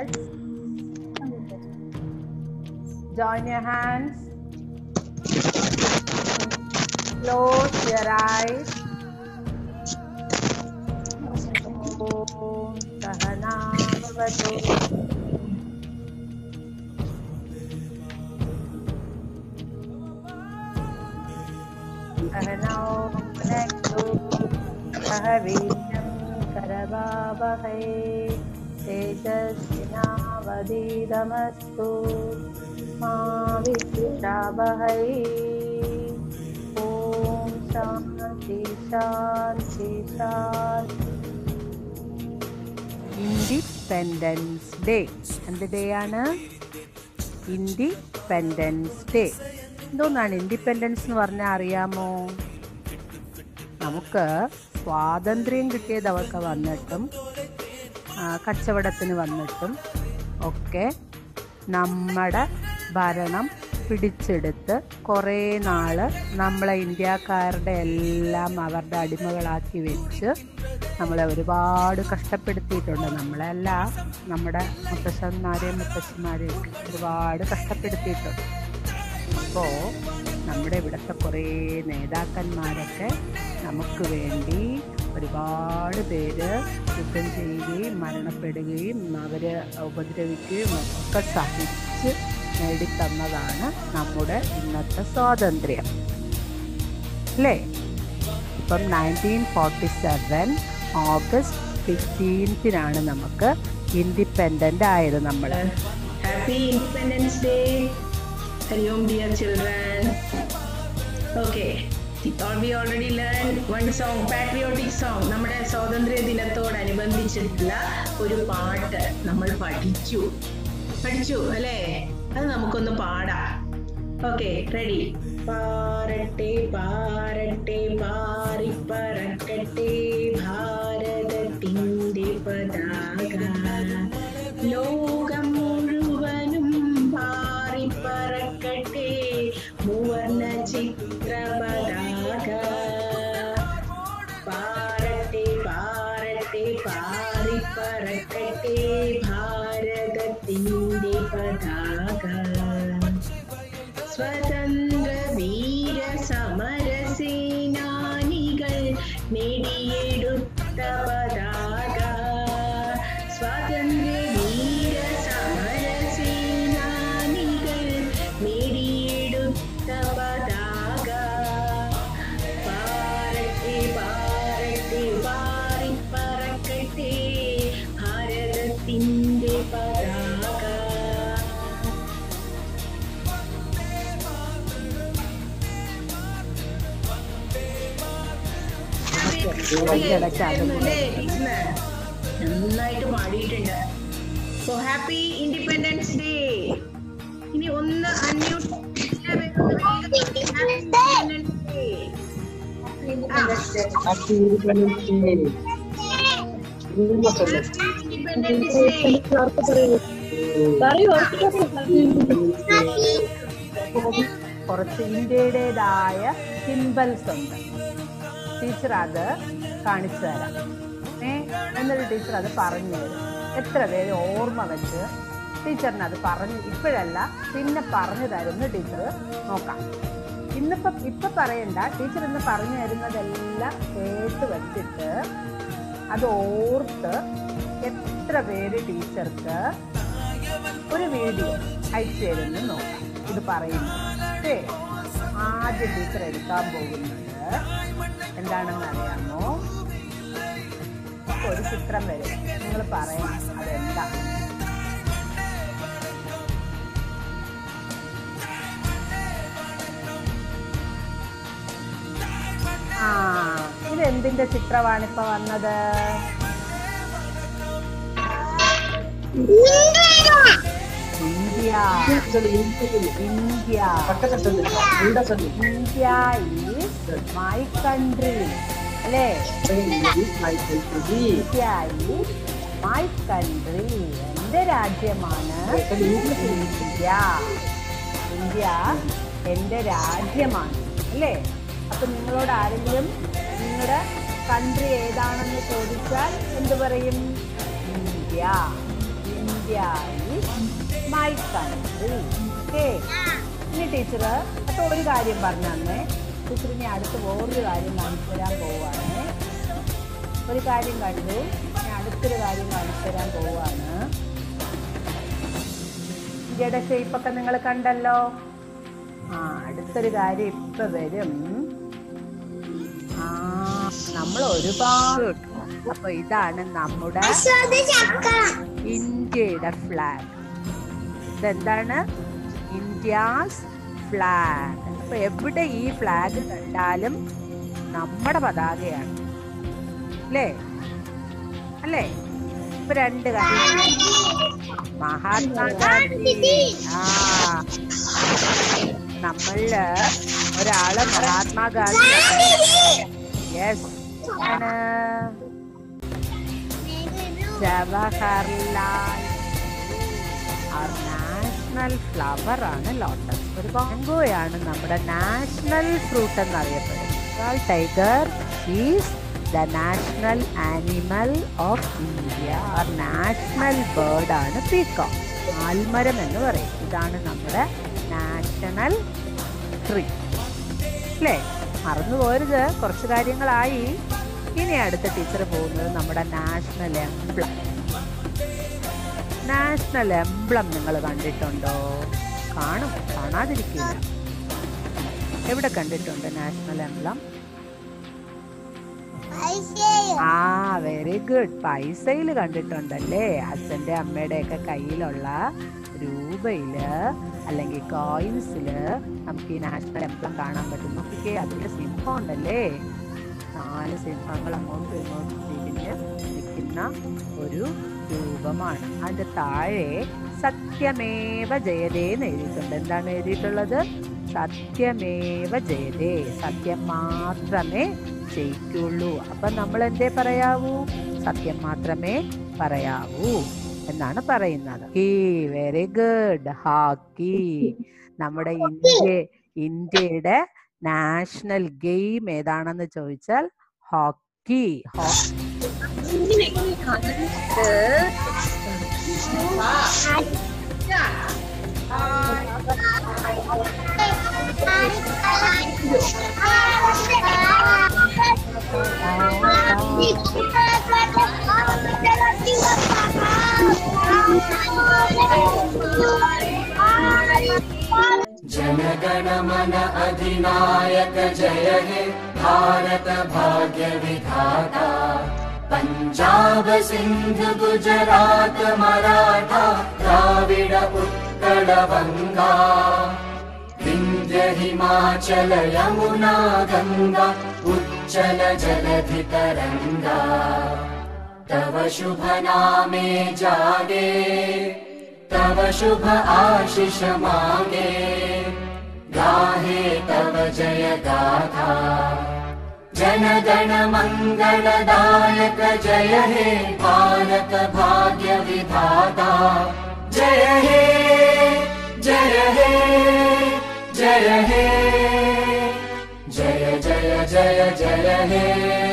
Let's join your hands. Close your eyes. Om Sahana Bhavatu. सहनौ भुनक्तु सह वीर्यं करवावहै तेजस्विनावधीतमस्तु मा विद्विषावहै ॐ शान्ति शान्ति शान्ति ഇൻഡിപെൻഡൻസ് ഡേ എന്ത് ഡേ ആണ് ഇൻഡിപെൻഡൻസ് ഡേ എന്തോന്നാണ് ഇൻഡിപെൻഡൻസ് എന്ന് പറഞ്ഞാൽ അറിയാമോ നമുക്ക് സ്വാതന്ത്ര്യം കിട്ടിയതൊക്കെ വന്നിട്ടും ആ, കച്ചവടത്തിന് വന്നിട്ടും ഒക്കെ നമ്മുടെ ഭരണം പിടിച്ചെടുത്ത് കുറേ നാള് നമ്മളെ ഇന്ത്യക്കാരുടെ എല്ലാം അവരുടെ അടിമകളാക്കി വെച്ച് നമ്മളെ ഒരുപാട് കഷ്ടപ്പെടുത്തിയിട്ടുണ്ട് നമ്മളെല്ല നമ്മുടെ മുത്തശ്ശന്മാരെയും മുത്തശ്ശന്മാരെയും ഒക്കെ ഒരുപാട് കഷ്ടപ്പെടുത്തിയിട്ടുണ്ട് അപ്പോൾ നമ്മുടെ ഇവിടുത്തെ കുറേ നേതാക്കന്മാരൊക്കെ നമുക്ക് വേണ്ടി ഒരുപാട് പേര് യുദ്ധം ചെയ്യുകയും മരണപ്പെടുകയും അവർ ഉപദ്രവിക്കുകയും ഒക്കെ സഹിച്ച് നേടിത്തന്നതാണ് നമ്മുടെ ഇന്നത്തെ സ്വാതന്ത്ര്യം അല്ലേ ഇപ്പം നയൻറ്റീൻ ഫോർട്ടി സെവൻ ഓഗസ്റ്റ് ഫിഫ്റ്റീൻത്തിനാണ് നമുക്ക് ഇൻഡിപെൻഡൻ്റ് ആയത് നമ്മൾ Happy Independence Day. Hariom, dear children. Okay. Or we already learned one song, patriotic song. നമ്മുടെ സ്വാതന്ത്ര്യ ദിനത്തോടനുബന്ധിച്ചിട്ടുള്ള ഒരു പാട്ട് നമ്മൾ പഠിച്ചു പഠിച്ചു അല്ലേ അത് നമുക്കൊന്ന് പാടാം ഓക്കെ റെഡി പാരട്ടെ പാരട്ടെ പാറിപ്പറക്കട്ടെ ഭാരതത്തിൻ്റെ പതാക ലോകം മുഴുവനും പാറിപ്പറക്കട്ടെ മൂവർണ്ണ ചിത്രപതാക പാറട്ടെ പാറട്ടെ പാറിപ്പറക്കട്ടെ ഭാരതത്തിൻ്റെ പതാക സ്വതന്ത്ര വീര സമര സേനാനികൾ നേടിയെടുത്ത പതാക സ്വാതന്ത്ര്യ വീര സമര സേനാനികൾ നേടിയെടുത്ത പതാക പാറട്ടെ പാറട്ടെ പാറിപ്പറക്കട്ടെ ഭാരതത്തിൻ്റെ പതാക അതിനിടയ്ക്ക് അതും കൂടെ. നന്നായിട്ട് പാടിയിട്ടുണ്ട് സോ ഹാപ്പി ഇൻഡിപെൻഡൻസ് ഡേ ഇനി ഒന്ന് അൺമ്യൂട്ട് ഇൻഡിപെൻഡൻസ് ഡേ കുറച്ച് ഇന്ത്യയുടേതായ സിമ്പിൾസ് ഉണ്ട് ടീച്ചർ അത് കാണിച്ചു തരാം ഏ എന്നിട്ട് ടീച്ചർ അത് പറഞ്ഞു തരും എത്ര പേര് ഓർമ്മ വെച്ച് ടീച്ചറിന് അത് പറഞ്ഞു ഇപ്പോഴല്ല പിന്നെ പറഞ്ഞു തരുന്ന ടീച്ചർ നോക്കാം ഇന്നിപ്പോ ഇപ്പൊ പറയണ്ട ടീച്ചർ ഇന്ന് പറഞ്ഞു തരുന്നതെല്ലാം കേട്ട് വെച്ചിട്ട് അത് ഓർത്ത് എത്ര പേര് ടീച്ചർക്ക് ഒരു വീഡിയോ അയച്ചു തരുന്നു നോക്കാം ഇത് പറയുന്നു ഓക്കേ? ആദ്യം ടീച്ചർ എടുക്കാൻ പോകുന്നത് എന്താണെന്ന് അറിയാമോ ഒരു ചിത്രം വരും നിങ്ങൾ പറയണം അതെന്താ ആ ഇത് എന്തിന്റെ ചിത്രമാണ് ഇപ്പൊ വന്നത് India India India is my country അല്ലേ ഇന്ത്യ ഈസ് മൈ കൺട്രി എന്റെ രാജ്യമാണ് ഇന്ത്യ ഇന്ത്യ എന്റെ രാജ്യമാണ് അല്ലേ അപ്പൊ നിങ്ങളോട് ആരെങ്കിലും നിങ്ങളുടെ കൺട്രി ഏതാണെന്ന് ചോദിച്ചാൽ എന്ത് പറയും India India India is my country okay ഇനി ടീച്ചർ അപ്പൊ ഒരു കാര്യം പറഞ്ഞു തന്നെ ടീച്ചർ ഇനി അടുത്ത് വേറൊരു കാര്യം കാണിച്ചു തരാൻ പോവുകയാണ് ഒരു കാര്യം കണ്ടു ഇനി അടുത്തൊരു കാര്യം കാണിച്ചു തരാൻ പോവുകയാണ് ഇന്ത്യയുടെ ഷേപ്പൊക്കെ നിങ്ങൾ കണ്ടല്ലോ ആ അടുത്തൊരു കാര്യം ഇപ്പൊ വരും ആ നമ്മൾ ഒരുപാട് അപ്പൊ ഇതാണ് നമ്മുടെ ഇന്ത്യയുടെ ഫ്ലാഗ് ഇതെന്താണ് ഇന്ത്യാസ് ഫ്ലാഗ് അപ്പൊ എവിടെ ഈ ഫ്ലാഗ് കണ്ടാലും നമ്മുടെ പതാകയാണ് അല്ലേ അല്ലേ ഇപ്പൊ രണ്ട് കാര്യം മഹാത്മാഗാന്ധി ആ നമ്മളില് ഒരാള് മഹാത്മാഗാന്ധി യെസ് ആണ് ജവഹർലാൽ നാഷണൽ ഫ്ലവർ ആണ് ലോട്ടസ് ഒരു മാംഗോയാണ് നമ്മുടെ നാഷണൽ ഫ്രൂട്ട് എന്നറിയപ്പെടുന്നത് tiger is the national animal of India our national bird ആണ് പീക്കോക്ക് ആൽമരം എന്ന് പറയും ഇതാണ് നമ്മുടെ നാഷണൽ ട്രീ അല്ലേ മറന്നു പോരുത് കുറച്ച് കാര്യങ്ങളായി ഇനി അടുത്ത ടീച്ചർ പോകുന്നത് നമ്മുടെ നാഷണൽ എംബ്ലം നാഷണൽ എംബ്ലം നിങ്ങൾ കണ്ടിട്ടുണ്ടോ കാണും കാണാതിരിക്കില്ല എവിടെ കണ്ടിട്ടുണ്ട് നാഷണൽ എംബ്ലം ആ വെരി ഗുഡ് പൈസയിൽ കണ്ടിട്ടുണ്ടല്ലേ അച്ഛൻ്റെ അമ്മയുടെ ഒക്കെ കയ്യിലുള്ള രൂപയില് അല്ലെങ്കിൽ കോയിൻസില് നമുക്ക് ഈ നാഷണൽ എംബ്ലം കാണാൻ പറ്റും നോക്കിക്കേ അതിന്റെ സിംഹം ഉണ്ടല്ലേ നാല് സിംഹങ്ങൾ അങ്ങോട്ടും ഇങ്ങോട്ടും തിരിഞ്ഞ് നിൽക്കുന്ന ഒരു രൂപമാണ് അതിന്റെ താഴെ സത്യമേവ ജയതേ എന്ന് എഴുതിയിട്ടുണ്ട് എന്താണ് എഴുതിയിട്ടുള്ളത് സത്യമേവ ജയതേ സത്യം മാത്രമേ ജയിക്കുള്ളൂ അപ്പൊ നമ്മൾ എന്തേ പറയാവൂ സത്യം മാത്രമേ പറയാവൂ എന്നാണ് പറയുന്നത് ഹീ വെരി ഗുഡ് ഹാക്കി നമ്മുടെ ഇന്ത്യ ഇന്ത്യയുടെ നാഷണൽ ഗെയിം ഏതാണെന്ന് ചോദിച്ചാൽ ഹോക്കി जनगणमन अधिनायक जय हे भारत भाग्य विधाता पञ्जाब सिन्ध गुजरात मराठा द्राविड उत्कल वङ्गा विन्ध्य हिमाचल यमुना गङ्गा उच्चल जलधितरङ्गा तव शुभ नामे जागे तव शुभ आशिष मागे गाहे तव जय गाथा जनगण मङ्गलदायक जय हे भारत भाग्य विधाता जय हे जय हे जय हे जय जय जय जय हे